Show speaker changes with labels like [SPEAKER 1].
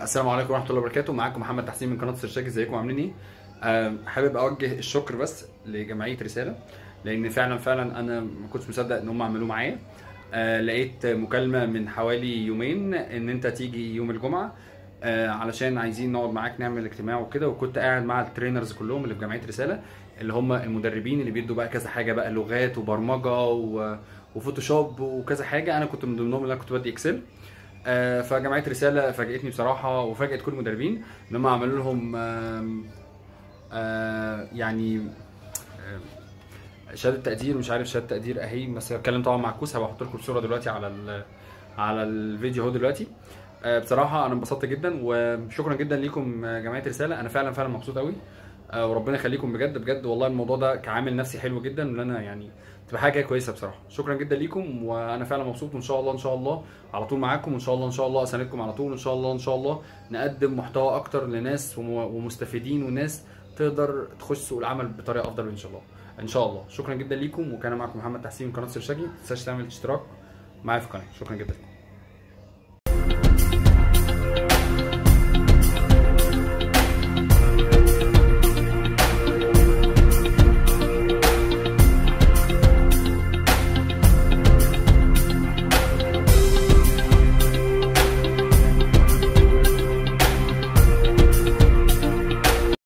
[SPEAKER 1] السلام عليكم ورحمه الله وبركاته معاكم محمد تحسين من قناه سرشاكي ازيكم عاملين ايه آه، حابب اوجه الشكر بس لجمعيه رساله لان فعلا فعلا انا ما كنتش مصدق ان هم عملوه معايا آه، لقيت مكالمه من حوالي يومين ان انت تيجي يوم الجمعه آه، علشان عايزين نقعد معاك نعمل اجتماع وكده وكنت قاعد مع الترينرز كلهم اللي في جمعيه رساله اللي هم المدربين اللي بيدوا بقى كذا حاجه بقى لغات وبرمجه و... وفوتوشوب وكذا حاجه انا كنت من ضمنهم اللي انا كنت بدي اكسل آه، فجمعيه رساله فاجئتني بصراحه وفاجئت كل المدربين ان هم عملوا لهم آم، آه، يعني آه، شهاده تقدير مش عارف شهاده تقدير اهي بس هتكلم طبعا مع كوس هبقى احط لكم الصوره دلوقتي على ال- على الفيديو اهو دلوقتي آه، بصراحه انا انبسطت جدا وشكرا جدا ليكم آه، جمعيه رساله انا فعلا فعلا مبسوط قوي آه، وربنا يخليكم بجد بجد والله الموضوع ده كعامل نفسي حلو جدا وان انا يعني تبقى حاجه كويسه بصراحه شكرا جدا ليكم وانا فعلا مبسوط وان شاء الله ان شاء الله على طول معاكم وان شاء الله ان شاء الله اساندكم على طول ان شاء الله ان شاء الله نقدم محتوى اكتر لناس وم- ومستفيدين وناس تقدر تخش سوق العمل بطريقه افضل ان شاء الله ان شاء الله شكرا جدا ليكم وكان معكم محمد تحسين من قناه سرشاجي ما تنساش تعمل اشتراك معايا في القناه شكرا جدا لكم